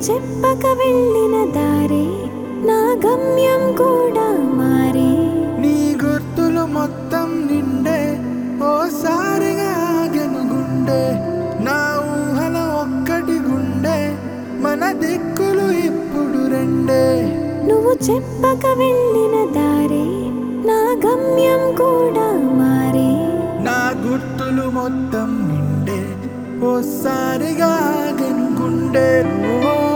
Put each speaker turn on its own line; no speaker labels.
చెప్పక వెళ్ళిన దారే నా గమ్యం కూడా మారే
నీ గుర్తులు మొత్తం నిండే ఓసారిగా ఆగెను గుండె నా ఊహల ఒక్కటి గుండె మన దిక్కులు ఇప్పుడు రెండే
నువ్వు చెప్పక వెళ్ళిన దారే నా గమ్యం కూడా మారే
నా గుర్తులు మొత్తం నిండే ఓసారిగా ఆగెను గుండె ఓ